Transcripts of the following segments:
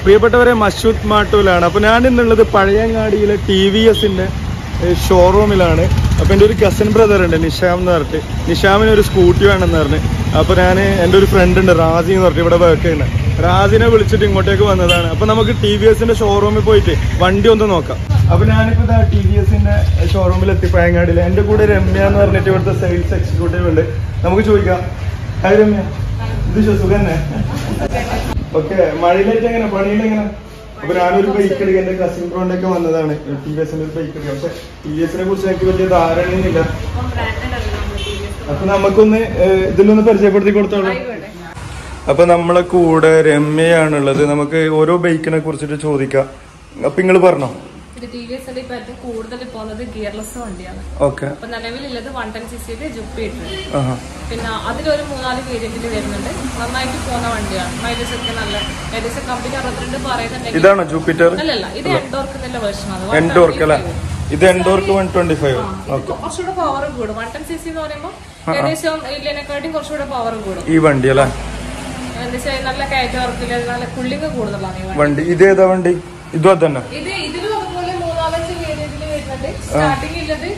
പ്രിയപ്പെട്ടവരെ മഷൂദ് മാട്ടൂലാണ് അപ്പൊ ഞാൻ ഇന്നുള്ളത് പഴയങ്ങാടിയിലെ ടി വി എസിന്റെ ഷോറൂമിലാണ് അപ്പൊ എൻ്റെ ഒരു കസിൻ ബ്രദർ ഉണ്ട് നിഷാം എന്ന് പറഞ്ഞിട്ട് നിഷാമിന് ഒരു സ്കൂട്ടി വേണമെന്ന് പറഞ്ഞു അപ്പൊ ഞാൻ എൻ്റെ ഒരു ഫ്രണ്ട് ഉണ്ട് റാസി എന്ന് പറഞ്ഞിട്ട് ഇവിടെ വർക്ക് ചെയ്യുന്നത് റാസിനെ വിളിച്ചിട്ട് ഇങ്ങോട്ടേക്ക് വന്നതാണ് അപ്പൊ നമുക്ക് ടി വി എസിന്റെ ഷോറൂമിൽ പോയിട്ട് വണ്ടി ഒന്ന് നോക്കാം അപ്പൊ ഞാനിപ്പോ ഇതാ ടി വി എസിന്റെ ഷോറൂമിൽ എത്തി പഴയങ്ങാടിയിൽ എൻ്റെ കൂടെ രമ്യ എന്ന് പറഞ്ഞിട്ട് ഇവിടുത്തെ സെയിൽസ് എക്സിക്യൂട്ടീവ് ഉണ്ട് നമുക്ക് ചോദിക്കാം ഹായ് രമ്യ ഇത് സുഖം തന്നെ ഓക്കെ മഴയിലേക്ക് എങ്ങനെ പണിയിൽ എങ്ങനെ അപ്പൊ ഞാനൊരു ബൈക്ക് എടുക്കുക എന്റെ കസിൻ ബ്രോന്റെ ഒക്കെ വന്നതാണ് ടി വി എസിന്റെ ഒരു ബൈക്ക് എടുക്കുക പക്ഷെ ടി വി എസിനെ കുറിച്ച് എനിക്ക് വലിയ ധാരണയൊന്നുമില്ല അപ്പൊ നമുക്കൊന്ന് ഏഹ്, ഇതിലൊന്ന് പരിചയപ്പെടുത്തി കൊടുത്തോളൂ അപ്പൊ നമ്മളെ കൂടെ രമ്യയാണുള്ളത് നമുക്ക് ഓരോ ബൈക്കിനെ കുറിച്ചിട്ട് ചോദിക്കാം അപ്പൊ നിങ്ങൾ പറഞ്ഞോ ഇത് ടി വി എസിന്റെ ഇപ്പൊ ഏറ്റവും കൂടുതൽ പോകുന്നത് ഗിയർലെസ് വണ്ടിയാണ് ഓക്കെ അപ്പൊ നിലവിലുള്ളത് വൺ ടെൻ സി സിയുടെ ജുപ്പിറ്റർ ആഹാ പിന്നെ അതിലൊരു മൂന്നാല് വേരിയന്റിൽ വരുന്നുണ്ട് നന്നായിട്ട് പോകുന്ന വണ്ടിയാണ് മൈലേജ് ഒക്കെ നല്ല ഏകദേശം കമ്പനി അറുപത്തിരണ്ട് പറയുന്നുണ്ടെങ്കിൽ ഇതാണോ ജൂപ്പിറ്റർ അല്ലല്ല ഇത് എൻഡോർക്ക് എന്നുള്ള വേർഷൻ ആണ് എൻഡോർക്ക് അല്ലേ ഇത് എൻഡോർക്ക് വൺ ട്വന്റി ഫൈവ് ഓക്കെ കുറച്ചുകൂടെ പവർ കൂടും വൺ ടെൻ സി സി എന്ന് പറയുമ്പോൾ ഏകദേശം ഇതിനെക്കാട്ടും കുറച്ചുകൂടെ പവർ കൂടും ഈ വണ്ടി അല്ലേ എന്താ വെച്ചാൽ നല്ല കയറ്റ വർക്കില് നല്ല കുള്ളിങ് കൂടുതലാണ് ഈ വണ്ടി വണ്ടി ഇതേതാ വണ്ടി ഇതും അതന്നെ ഇത് ഇതിലും അതുപോലെ മൂന്നാലഞ്ച് വേരിയന്റിൽ വരുന്നുണ്ട് സ്റ്റാർട്ടിംഗ് ഉള്ളത്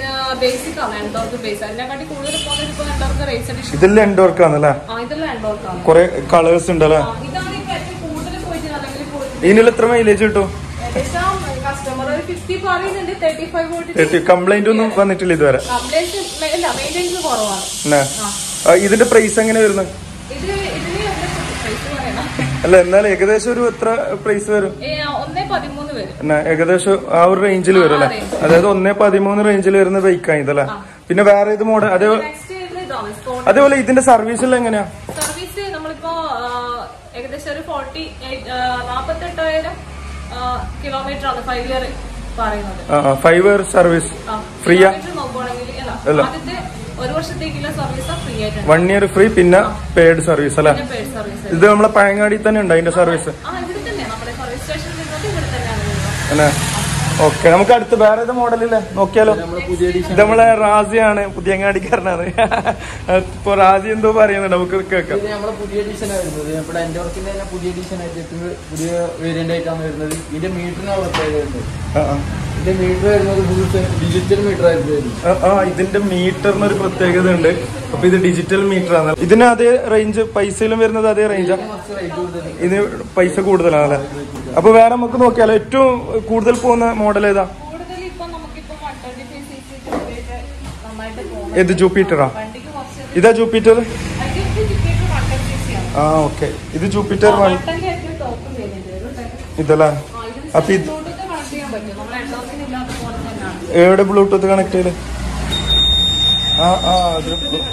ബേസിക് ആണ് എൻഡോർക്ക് ബേസ് അതിനെക്കാട്ടി കൂടുതൽ പോകുന്നത് ഇപ്പൊ എൻഡോർക്ക് റേസ് എഡിഷൻ ഇതെല്ലാം എൻഡോർക്ക് ആണല്ലേ ആ ഇതെല്ലാം എൻഡോർക്ക് ആണ് കുറെ കളേഴ്സ് ഉണ്ടല്ലേ ആ, ഇതാണ് ഇപ്പൊ ഏറ്റവും കൂടുതൽ പോയിട്ട് അല്ലെങ്കിൽ പോയിട്ട് ഇതിനുള്ള എത്ര മൈലേജ് കിട്ടും ഏകദേശം കസ്റ്റമർ ഒരു ഫിഫ്റ്റി പറയുന്നുണ്ട് തേർട്ടി ഫൈവ് പോയിട്ട് കംപ്ലൈന്റ് ഒന്നും വന്നിട്ടില്ല ഇതുവരെ കംപ്ലൈൻസ് ഇല്ല മെയിൻ്റെനൻസ് കുറവാണ് എന്നാ? ആ, ഇതിന്റെ പ്രൈസ് എങ്ങനെ വരുന്നത് ഇത് ഇതിന് പ്രൈസ് പറയണം അല്ല എന്നാൽ ഏകദേശം ഒരു എത്ര പ്രൈസ് വരും ഏ, ഒന്നേ പതിമൂന്ന് വരും എന്നാ ഏകദേശം ആ ഒരു റേഞ്ചിൽ വരും അല്ലേ അതായത് ഒന്നേ പതിമൂന്ന് റേഞ്ചിൽ വരുന്ന ബൈക്കാണ് ഇതല്ലേ പിന്നെ വേറെ ഇത് മോഡൽ അതേപോലെ നെക്സ്റ്റ് ഇതാണ് സ്പോട്ട് അതേപോലെ ഇതിന്റെ സർവീസിൽ എങ്ങനെയാ സർവീസ് നമ്മളിപ്പോ ആ, ഏകദേശം ഒരു ഫോർട്ടി നാപ്പത്തെട്ടായിരം കിലോമീറ്റർ ആണ് ഫൈവ് ഇയർ പറയുന്നത് ഫൈവ് ഇയർ സർവീസ് ആ, ഫ്രീയാ kilometer നോക്കുവാണെങ്കിൽ അല്ല ആദ്യത്തെ ഒരു വർഷത്തേക്കുള്ള സർവീസ് ഫ്രീ ആയിട്ടുണ്ട് വൺ ഇയർ ഫ്രീ പിന്നെ പെയ്ഡ് സർവീസ് അല്ലേ പിന്നെ പെയ്ഡ് സർവീസ് ഇത് നമ്മളെ പഴങ്ങാടി തന്നെ ഉണ്ട് അതിന്റെ സർവീസ് ആ ഇവിടെ തന്നെയാണ് നമ്മുടെ സർവീസ് സ്റ്റേഷൻ വരുന്നത് ഇവിടെ തന്നെയാണ് വരുന്നത് അല്ലേ ഓക്കെ നമുക്ക് അടുത്ത് വേറെ ഏത് മോഡലില്ലേ നോക്കിയാലോ ഇത് നമ്മളെ റാസിയാണ് പുതിയ അങ്ങാടിക്കാരനാണ് ഇപ്പൊ റാസി എന്തോ പറയുന്നുണ്ട് നമുക്ക് കേൾക്കാം ഇത് നമ്മളെ പുതിയ എഡിഷൻ വരുന്നത് നമ്മുടെ എന്റെ വർക്കിന്റെ തന്നെ പുതിയ എഡിഷൻ ആയിട്ട് ഏറ്റവും പുതിയ വേരിയന്റ് ആയിട്ടാണ് വരുന്നത് ഇതിന്റെ മീറ്ററിനാണ് പ്രത്യേകത വരുന്നത് ആ, ആ. ഇതിന്റെ മീറ്റർ വരുന്നത് ഫുൾ ഡിജിറ്റൽ മീറ്റർ ആയിട്ട് വരും ആ, ആ ഇതിന്റെ മീറ്ററിന് ഒരു പ്രത്യേകത ഉണ്ട് അപ്പൊ ഇത് ഡിജിറ്റൽ മീറ്റർ ആണ് ഇതിന് അതേ റേഞ്ച് പൈസയിലും വരുന്നത് അതേ റേഞ്ചാ കുറച്ച് റേറ്റ് കൂടുതൽ ഇത് പൈസ കൂടുതലാണ് അല്ലേ അപ്പൊ വേറെ നമുക്ക് നോക്കിയാലോ ഏറ്റവും കൂടുതൽ പോകുന്ന മോഡൽ ഏതാ കൂടുതൽ ഇപ്പൊ നമുക്കിപ്പോ one twenty five C C നന്നായിട്ട് പോകും ഏത് ജൂപ്പിറ്ററാ വണ്ടിക്ക് കുറച്ച് ഇതാ ജൂപ്പിറ്റർ അതിന്റെ ticket one ten C C ആണ് ആ ഓക്കെ ഇത് ജൂപ്പിറ്റർ വൺ വട്ടന്റെ ഏറ്റവും ടോപ്പ് വരുന്നത് ഒരു ടെൻ ഇതല്ലേ ആ, ഇത് അപ്പൊ ഇത് ബ്ലൂടൂത്ത് കണക്ട് ചെയ്യാൻ പറ്റും നമ്മുടെ എൻഡോസിന് ഇല്ലാത്ത പോലെ തന്നെയാണ് എവിടെ ബ്ലൂടൂത്ത് കണക്ട് ചെയ്ത് ആ ആ അത്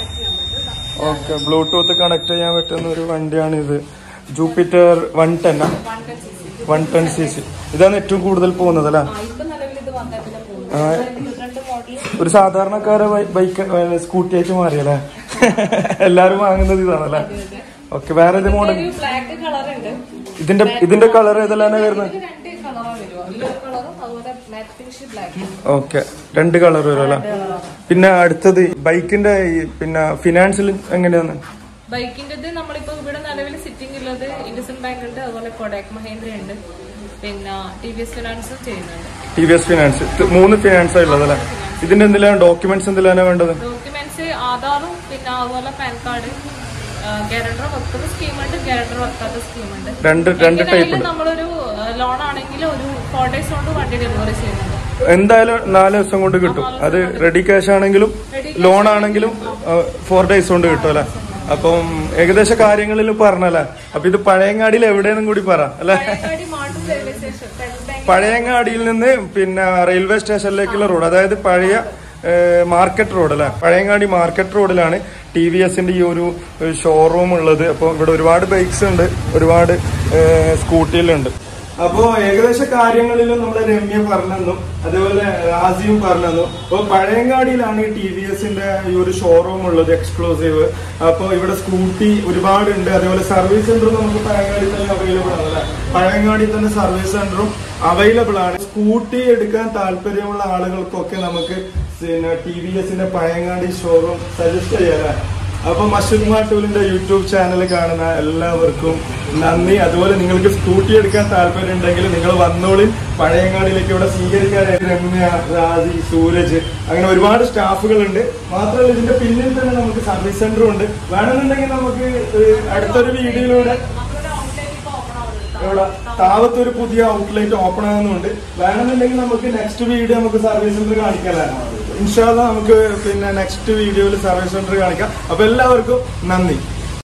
ഓക്കെ ബ്ലൂടൂത്ത് കണക്ട് ചെയ്യാൻ പറ്റുന്ന ഒരു വണ്ടിയാണ് ഇത് Jupiter one ten one ten C C one ten C C ഇതാണ് ഏറ്റവും കൂടുതൽ പോകുന്നത് അല്ലേ ആ ഇപ്പൊ നിലവിൽ ഇത് വന്നാൽ പിന്നെ പോകും ഇരുപത്തിരണ്ട് മോഡൽ ഒരു സാധാരണക്കാരെ ബൈക്ക് സ്കൂട്ടി ആയിട്ട് മാറിയല്ലേ എല്ലാരും വാങ്ങുന്നത് ഇതാണല്ലേ ഓക്കെ വേറെ ഇത് മോഡൽ ഒരു ബ്ലാക്ക് കളർ ഉണ്ട് ഇതിന്റെ ഇതിന്റെ കളർ ഏതെല്ലാം വരുന്നത് ഇത് രണ്ട് കളറാണ് വരുക ഈ ഒരു കളറും അതുപോലെ മാറ്റ് ഫിനിഷ് ബ്ലാക്ക് ഓക്കെ രണ്ട് കളർ വരും അല്ലേ പിന്നെ അടുത്തത് ബൈക്കിന്റെ ഈ പിന്നെ ഫിനാൻസിൽ എങ്ങനെയാണ് ബൈക്കിന്റെ നമ്മളിപ്പോ ഇവിടെ നിലവിൽ സിറ്റിംഗ് ഉള്ളത് ഇൻഡസൻ ബാങ്ക് ഉണ്ട് അതുപോലെ കൊഡാക് മഹേന്ദ്ര ഉണ്ട് പിന്നെ ടി വി എസ് ഫിനാൻസും ചെയ്യുന്നുണ്ട് ടി വി എസ് ഫിനാൻസ് ഇത് മൂന്ന് ഫിനാൻസ് ഉള്ളത് അല്ലേ ഇതിന്റെ എന്തെല്ലാം ഡോക്യുമെന്റ്സ് എന്തെല്ലാം വേണ്ടത് ഡോക്യുമെന്റ്സ് ആധാറും പിന്നെ അതുപോലെ പാൻ കാർഡ് ഗ്യാരണ്ടർ വെക്കുന്ന സ്കീമുണ്ട് ഗ്യാരണ്ടർ വെക്കാത്ത സ്കീമുണ്ട് രണ്ട് രണ്ട് ടൈപ്പ് എങ്ങനെയായാലും ഉണ്ട് നമ്മളൊരു ലോൺ ആണെങ്കിൽ ഒരു ഫോർ ഡേയ്സ് കൊണ്ട് വണ്ടി ഡെലിവറി ചെയ്യുന്നുണ്ട് എന്തായാലും നാല് ദിവസം കൊണ്ട് കിട്ടും അത് റെഡി ക്യാഷ് ആണെങ്കിലും ലോൺ ആണെങ്കിലും ഫോർ ഡേയ്സ് കൊണ്ട് കിട്ടും അല്ലെ അപ്പം ഏകദേശ കാര്യങ്ങളിൽ പറഞ്ഞല്ലേ അപ്പൊ ഇത് പഴയങ്ങാടിയിൽ എവിടെയെന്നും കൂടി പറ അല്ലെ പഴയങ്ങാടി മാട്ടൂർ റെയിൽവേ സ്റ്റേഷൻ ഫെഡറൽ ബാങ്ക് പഴയങ്ങാടിയിൽ നിന്ന് പിന്നെ റെയിൽവേ സ്റ്റേഷനിലേക്കുള്ള റോഡ് അതായത് പഴയ ഏഹ്, മാർക്കറ്റ് റോഡ് അല്ലെ പഴയങ്ങാടി മാർക്കറ്റ് റോഡിലാണ് ടി വി എസിന്റെ ഈ ഒരു ഷോറൂം ഉള്ളത് അപ്പോൾ ഇവിടെ ഒരുപാട് ബൈക്സ് ഉണ്ട് ഒരുപാട് ഏഹ്, സ്കൂട്ടിയിലുണ്ട് അപ്പോ ഏകദേശ കാര്യങ്ങളിലും നമ്മുടെ രമ്യ പറഞ്ഞു അതേപോലെ രാജിയും പറഞ്ഞു അപ്പൊ പഴയങ്ങാടിയിലാണ് ഈ ടി വി എസിന്റെ ഈ ഒരു ഷോറൂം ഉള്ളത് എക്സ്ക്ലൂസീവ് അപ്പൊ ഇവിടെ സ്കൂട്ടി ഒരുപാട് ഉണ്ട് അതേപോലെ സർവീസ് സെന്ററും നമുക്ക് പഴയങ്ങാടി തന്നെ അവൈലബിൾ ആണ് അല്ലെ പഴയങ്ങാടി തന്നെ സർവീസ് സെന്ററും അവൈലബിൾ ആണ് സ്കൂട്ടി എടുക്കാൻ താല്പര്യമുള്ള ആളുകൾക്കൊക്കെ നമുക്ക് പിന്നെ ടി വി എസിന്റെ പഴയങ്ങാടി ഷോറൂം സജസ്റ്റ് ചെയ്യാം അല്ലെ അപ്പൊ മഷൂദ് മാട്ടൂലിന്റെ യൂട്യൂബ് ചാനൽ കാണുന്ന എല്ലാവർക്കും നന്ദി അതുപോലെ നിങ്ങൾക്ക് സ്കൂട്ടി എടുക്കാൻ താല്പര്യം ഉണ്ടെങ്കിൽ നിങ്ങൾ വന്നോളിൻ പഴയങ്ങാടിലേക്ക് ഇവിടെ സ്വീകരിക്കാനായിട്ട് രമ്യ രാജി സൂരജ് അങ്ങനെ ഒരുപാട് സ്റ്റാഫുകളുണ്ട് മാത്രമല്ല ഇതിന്റെ പിന്നിൽ തന്നെ നമുക്ക് സർവീസ് സെന്ററും ഉണ്ട് വേണമെന്നുണ്ടെങ്കിൽ നമുക്ക് ഏഹ്, അടുത്തൊരു വീഡിയോയിലൂടെ നമ്മളൊരു ഔട്ട്ലെറ്റ് ഇപ്പൊ ഓപ്പൺ ആവുന്നുണ്ട് ഇവിടെ താവത്ത് ഒരു പുതിയ ഔട്ട്ലെറ്റ് ഓപ്പൺ ആകുന്നുണ്ട് വേണമെന്നുണ്ടെങ്കിൽ നമുക്ക് നെക്സ്റ്റ് വീഡിയോ നമുക്ക് സർവീസ് സെന്റർ കാണിക്കാനാണ് ഇൻഷാല്ല നമുക്ക് പിന്നെ നെക്സ്റ്റ് വീഡിയോയിൽ സർവീസ് സെന്റർ കാണിക്കാം അപ്പൊ എല്ലാവർക്കും നന്ദി